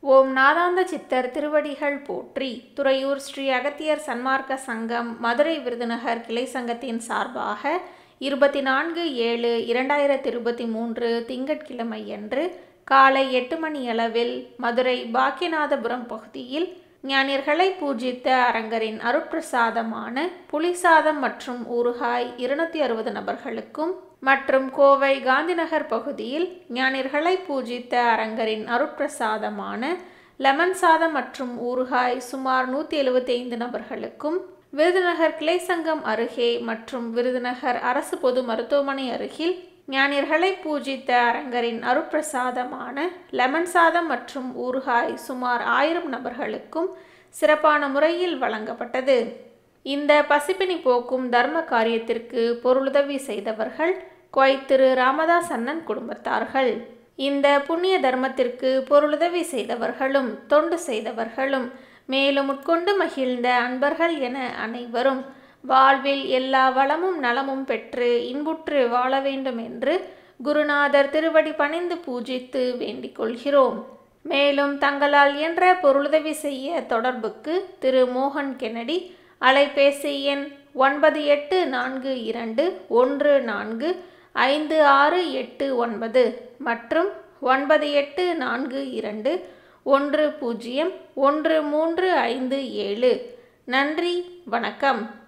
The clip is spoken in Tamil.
ஓம் நாதாந்த சித்தர் திருவடிகள் போற்றி துறையூர் ஸ்ரீ அகத்தியர் சன்மார்க்க சங்கம் மதுரை விருதுநகர் கிளை சங்கத்தின் சார்பாக இருபத்தி நான்கு ஏழு இரண்டாயிரத்தி இருபத்தி மூன்று திங்கட்கிழமையன்று காலை எட்டு மணியளவில் மதுரை பாக்கியநாதபுரம் பகுதியில் ஞானியர்களை பூஜித்த அரங்கரின் அருட்பிரசாதமான புலிசாதம் மற்றும் ஊறுகாய் இருநூத்தி அறுபது நபர்களுக்கும் மற்றும் கோவை காந்திநகர் பகுதியில் ஞானியர்களை பூஜித்த அரங்கரின் அருட்பிரசாதமான லெமன் சாதம் மற்றும் ஊறுகாய் சுமார் நூற்றி எழுபத்தைந்து நபர்களுக்கும் விருதுநகர் கிளை சங்கம் அருகே மற்றும் விருதுநகர் அரசு பொது மருத்துவமனை அருகில் ஞானியர்களை பூஜித்த அரங்கரின் அருட்பிரசாதமான லெமன் சாதம் மற்றும் ஊறுகாய் சுமார் ஆயிரம் நபர்களுக்கும் சிறப்பான முறையில் வழங்கப்பட்டது இந்த பசிப்பினி போக்கும் தர்ம காரியத்திற்கு பொருளுதவி செய்தவர்கள் கொய் திரு ராமதாஸ் அண்ணன் குடும்பத்தார்கள் இந்த புண்ணிய தர்மத்திற்கு பொருளுதவி செய்தவர்களும் தொண்டு செய்தவர்களும் மேலும் உட்கொண்டு மகிழ்ந்த அன்பர்கள் என அனைவரும் வாழ்வில் எல்லா வளமும் நலமும் பெற்று இன்புற்று வாழ வேண்டும் என்று குருநாதர் திருவடி பணிந்து பூஜித்து வேண்டிக் கொள்கிறோம் மேலும் தங்களால் இயன்ற பொருளுதவி செய்ய தொடர்புக்கு திரு மோகன் கென்னடி அலைபேசி எண் ஒன்பது எட்டு நான்கு இரண்டு ஒன்று நான்கு ஐந்து ஆறு எட்டு ஒன்பது மற்றும் ஒன்பது எட்டு நான்கு இரண்டு ஒன்று பூஜ்ஜியம் ஒன்று மூன்று ஐந்து ஏழு நன்றி வணக்கம்